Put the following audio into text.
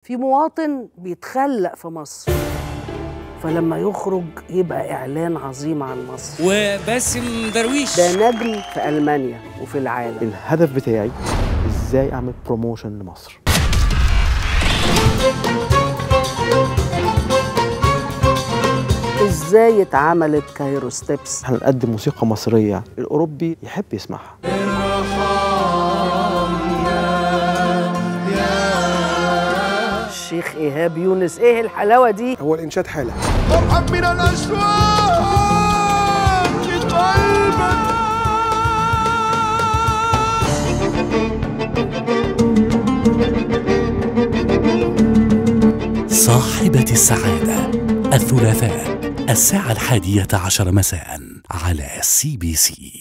في مواطن بيتخلق في مصر فلما يخرج يبقى إعلان عظيم عن مصر وباسم درويش ده نجم في ألمانيا وفي العالم الهدف بتاعي ازاي اعمل بروموشن لمصر إزاي اتعملت كايرو ستيبس احنا نقدم موسيقى مصريه الاوروبي يحب يسمعها الشيخ إيهاب يونس إيه الحلاوة دي هو الإنشاد حالة فرحا من الأشواق قلبا صاحبة السعادة الثلاثاء الساعة الحادية عشر مساء على سي بي سي